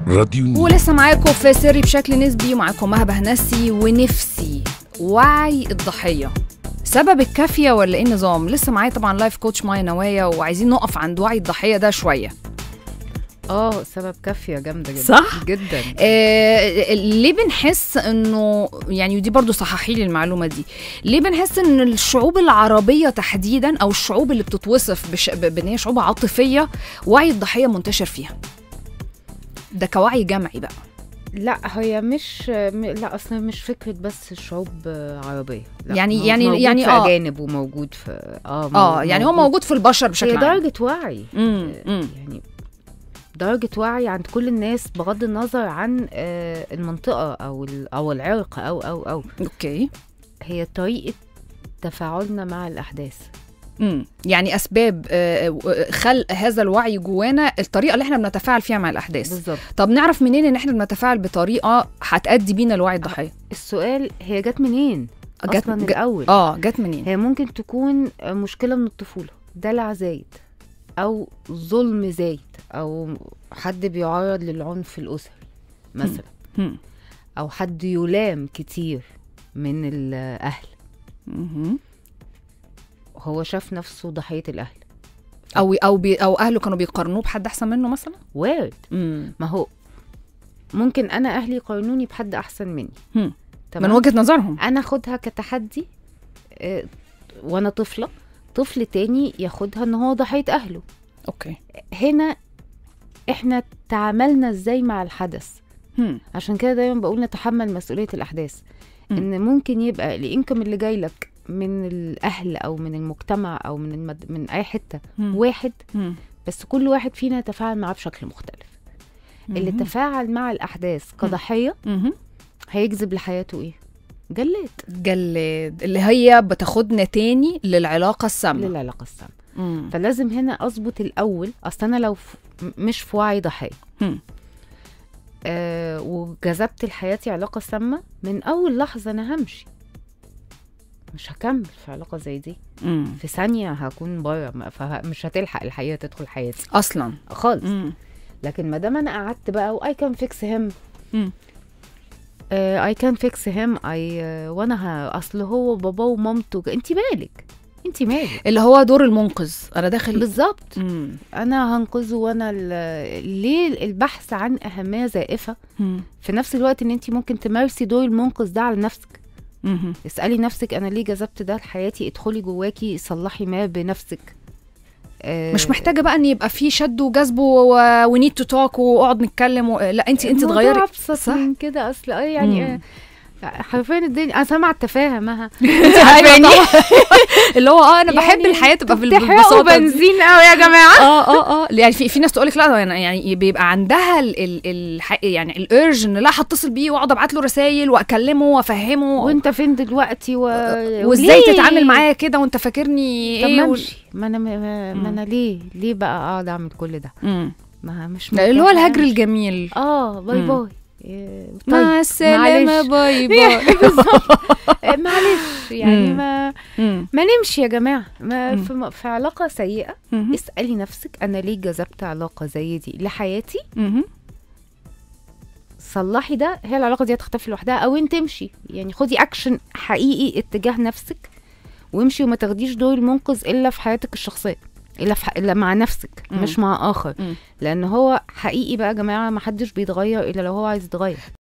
راديو نيل ولسه معاكم في سري بشكل نسبي ومعاكم مها بهنسي ونفسي وعي الضحيه سبب الكافيه ولا ايه النظام لسه معايا طبعا لايف كوتش مايا نوايا وعايزين نقف عند وعي الضحيه ده شويه اه سبب كافيه جامده جدا صح؟ جدا آه ليه بنحس انه يعني ودي برضو صححي لي المعلومه دي ليه بنحس ان الشعوب العربيه تحديدا او الشعوب اللي بتتوصف بش... ب- بان هي شعوب عاطفيه وعي الضحيه منتشر فيها ده كوعي جمعي بقى لا هي مش م- لا اصلا مش فكره بس الشعوب آه، عربيه لا يعني- مو- يعني- موجود يعني في آه. اجانب وموجود في اه مو- اه يعني هو موجود في البشر هي بشكل عام درجه وعي مم، مم. يعني درجة وعي عند كل الناس بغض النظر عن آه، المنطقة أو ال- أو العرق أو أو أو اوكي هي طريقة تفاعلنا مع الأحداث مم. يعني اسباب آه، آه، خلق هذا الوعي جوانا الطريقه اللي احنا بنتفاعل فيها مع الاحداث بالظبط طب نعرف منين ان احنا بنتفاعل بطريقه هتأدي بينا لوعي الضحيه السؤال هي جت منين؟ جت- أصلا جت- الأول اه جت منين هي ممكن تكون مشكلة من الطفولة دلع زايد أو ظلم زايد أو حد بيعرض للعنف الأسري مثلا مم. أو حد يلام كتير من الأهل مهم. هو شاف نفسه ضحية الأهل او او بي او اهله كانوا بيقارنوه بحد احسن منه مثلا وارد مم. ما هو ممكن أنا أهلي يقارنوني بحد أحسن مني مم. من تمام وجهه نظرهم أنا أخدها كتحدي آه، وأنا طفلة طفل تاني ياخدها ان هو ضحية اهله اوكي هنا احنا تعاملنا ازاي مع الحدث مم. عشان كده دايما بقول نتحمل مسؤولية الأحداث مم. إن ممكن يبقى الإنكم اللي جاي لك من الأهل أو من المجتمع أو من المد... من أي حتة مم. واحد مم. بس كل واحد فينا يتفاعل معاه بشكل مختلف اللي مهم. تفاعل مع الأحداث كضحية مهم. هيجذب لحياته إيه؟ جلاد جلاد اللي هي بتاخدنا تاني للعلاقه السامه للعلاقة السامة مم. فلازم هنا أظبط الأول أصل أنا لو ف... م- مش في وعي ضحية مم. آه وجذبت لحياتي علاقة سامة من أول لحظة أنا همشي مش هكمل في علاقة زي دي مم. في ثانية هكون بره ما- فمش هتلحق الحقيقة تدخل حياتي اصلا خالص مم. لكن ما دام انا قعدت بقى واي كان فيكس هيم مم. اي كان فيكس هيم اي وانا ه... اصل هو باباه ومامته انت مالك انت مالك اللي هو دور المنقذ انا داخل بالظبط مم. انا هنقذه وانا ال- ليه البحث عن اهميه زائفه مم. في نفس الوقت ان انت ممكن تمارسي دور المنقذ ده على نفسك مهم. اسالي نفسك انا ليه جذبت ده لحياتي ادخلي جواكي صلحي ما بنفسك آه، مش محتاجه بقى ان يبقى في شد وجذب ونيد تو توك واقعد نتكلم و... لا انت انت الموضوع تغيري ابسط صح؟ من كده اصل اه يعني مم. آه، حرفيا الدنيا انا سامعه التفاهه مها انت عارفاني اللي هو اه انا بحب يعني الحياه تبقى في بتحرقوا البساطه دي. بنزين قوي يا جماعه اه اه اه يعني في في ناس تقول لك لا يعني يعني بيبقى عندها ال ال الح... يعني الارج ان لا هتصل بيه واقعد ابعت له رسائل واكلمه وافهمه وانت فين دلوقتي و... وازاي وليه؟ تتعامل معايا كده وانت فاكرني طب ايه ما وال- امشي ما انا ما, ما انا ليه ليه بقى اقعد اعمل كل ده مم. ما مش اللي هو مرتاحة. الهجر الجميل اه باي مم. باي إيه، طيب، مع السلامه معلش. باي باي آه، معلش يعني مم. ما مم. ما نمشي يا جماعه ما مم. في, في علاقه سيئه مهم. اسالي نفسك انا ليه جذبت علاقه زي دي لحياتي مهم. صلحي ده هي العلاقه دي هتختفي لوحدها او انت امشي يعني خدي اكشن حقيقي اتجاه نفسك وامشي وما تاخديش دور المنقذ الا في حياتك الشخصيه الا في ح... الا مع نفسك مم. مش مع اخر مم. لان هو حقيقي بقى يا جماعه ما حدش بيتغير الا لو هو عايز يتغير